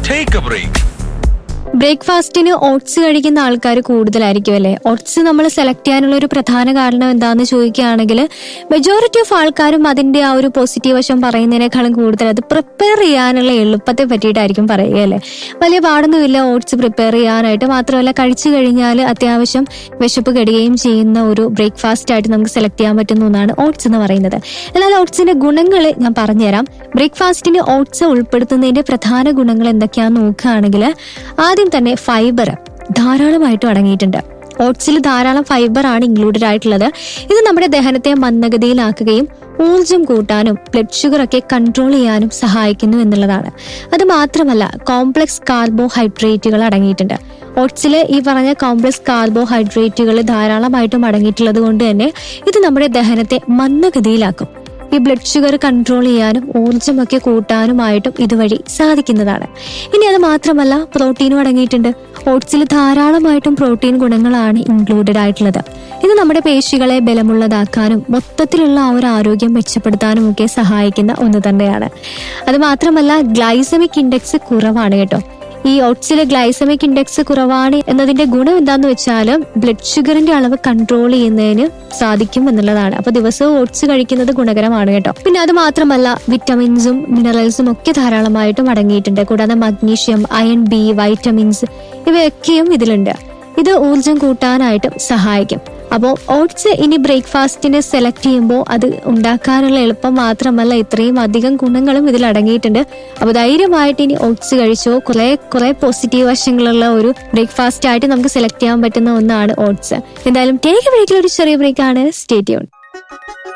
Take a break. ബ്രേക്ക്ഫാസ്റ്റിന് oats കഴിക്കുന്ന ആൾക്കാർ കൂടുതലായിരിക്കും അല്ലേ ഓട്സ് നമ്മൾ സെലക്ട് ചെയ്യാനുള്ള ഒരു പ്രധാന കാരണം എന്താണെന്ന് ചോദിക്കുകയാണെങ്കിൽ മെജോറിറ്റി ഓഫ് ആൾക്കാരും അതിന്റെ ആ ഒരു പോസിറ്റീവ് വശം പറയുന്നതിനേക്കാളും കൂടുതൽ അത് പ്രിപ്പയർ ചെയ്യാനുള്ള എളുപ്പത്തെ പറ്റിയിട്ടായിരിക്കും പറയുക അല്ലേ വലിയ പാടൊന്നുമില്ല ഓട്സ് പ്രിപ്പയർ ചെയ്യാനായിട്ട് മാത്രമല്ല കഴിച്ചു കഴിഞ്ഞാൽ അത്യാവശ്യം വിശപ്പ് കെടുകയും ചെയ്യുന്ന ഒരു ബ്രേക്ക്ഫാസ്റ്റ് ആയിട്ട് നമുക്ക് സെലക്ട് ചെയ്യാൻ പറ്റുന്ന ഒന്നാണ് ഓട്സ് എന്ന് പറയുന്നത് എന്നാൽ ഓട്സിന്റെ ഗുണങ്ങൾ ഞാൻ പറഞ്ഞുതരാം ബ്രേക്ക്ഫാസ്റ്റിന് ഓട്സ് ഉൾപ്പെടുത്തുന്നതിന്റെ പ്രധാന ഗുണങ്ങൾ എന്തൊക്കെയാണെന്ന് നോക്കുകയാണെങ്കിൽ ആദ്യം തന്നെ ഫൈബർ ധാരാളമായിട്ടും അടങ്ങിയിട്ടുണ്ട് ഓട്സിൽ ധാരാളം ഫൈബർ ആണ് ഇൻക്ലൂഡഡ് ആയിട്ടുള്ളത് ഇത് നമ്മുടെ ദഹനത്തെ മന്ദഗതിയിലാക്കുകയും ഊർജം കൂട്ടാനും ബ്ലഡ് ഷുഗർ ഒക്കെ കൺട്രോൾ ചെയ്യാനും സഹായിക്കുന്നു എന്നുള്ളതാണ് അത് മാത്രമല്ല കോംപ്ലക്സ് കാർബോഹൈഡ്രേറ്റുകൾ അടങ്ങിയിട്ടുണ്ട് ഓട്സിൽ ഈ പറഞ്ഞ കോംപ്ലക്സ് കാർബോഹൈഡ്രേറ്റുകൾ ധാരാളമായിട്ടും അടങ്ങിയിട്ടുള്ളത് കൊണ്ട് തന്നെ ഇത് നമ്മുടെ ദഹനത്തെ മന്ദഗതിയിലാക്കും ഈ ബ്ലഡ് ഷുഗർ കൺട്രോൾ ചെയ്യാനും ഊർജ്ജമൊക്കെ കൂട്ടാനുമായിട്ടും ഇതുവഴി സാധിക്കുന്നതാണ് ഇനി അത് മാത്രമല്ല പ്രോട്ടീനും അടങ്ങിയിട്ടുണ്ട് ഓട്സിൽ ധാരാളമായിട്ടും പ്രോട്ടീൻ ഗുണങ്ങളാണ് ഇൻക്ലൂഡഡ് ആയിട്ടുള്ളത് ഇത് നമ്മുടെ പേശികളെ ബലമുള്ളതാക്കാനും മൊത്തത്തിലുള്ള ആ ഒരു ആരോഗ്യം മെച്ചപ്പെടുത്താനും ഒക്കെ സഹായിക്കുന്ന ഒന്ന് തന്നെയാണ് അത് മാത്രമല്ല ഗ്ലൈസമിക് ഇൻഡെക്സ് കുറവാണ് കേട്ടോ ഈ ഓട്സിലെ ഗ്ലൈസമിക് ഇൻഡെക്സ് കുറവാണ് എന്നതിന്റെ ഗുണം എന്താന്ന് വെച്ചാൽ ബ്ലഡ് ഷുഗറിന്റെ അളവ് കൺട്രോൾ ചെയ്യുന്നതിന് സാധിക്കും എന്നുള്ളതാണ് അപ്പൊ ദിവസവും ഓട്സ് കഴിക്കുന്നത് ഗുണകരമാണ് കേട്ടോ പിന്നെ അത് മാത്രമല്ല വിറ്റമിൻസും മിനറൽസും ഒക്കെ ധാരാളമായിട്ടും അടങ്ങിയിട്ടുണ്ട് കൂടാതെ മഗ്നീഷ്യം അയൺ ബി വൈറ്റമിൻസ് ഇവയൊക്കെയും ഇതിലുണ്ട് ഇത് ഊർജം കൂട്ടാനായിട്ടും സഹായിക്കും അപ്പോൾ ഓട്സ് ഇനി ബ്രേക്ക്ഫാസ്റ്റിന് സെലക്ട് ചെയ്യുമ്പോൾ അത് ഉണ്ടാക്കാനുള്ള എളുപ്പം മാത്രമല്ല ഇത്രയും അധികം ഗുണങ്ങളും ഇതിൽ അടങ്ങിയിട്ടുണ്ട് അപ്പോൾ ധൈര്യമായിട്ട് ഇനി ഓട്സ് കഴിച്ചോ കുറെ കുറെ പോസിറ്റീവ് വശങ്ങളുള്ള ഒരു ബ്രേക്ക്ഫാസ്റ്റ് ആയിട്ട് നമുക്ക് സെലക്ട് ചെയ്യാൻ പറ്റുന്ന ഒന്നാണ് ഓട്സ് എന്തായാലും ടേക്ക് ബ്രേക്കിൽ ഒരു ചെറിയ ബ്രേക്കാണ് സ്റ്റേറ്റ്യൂൺ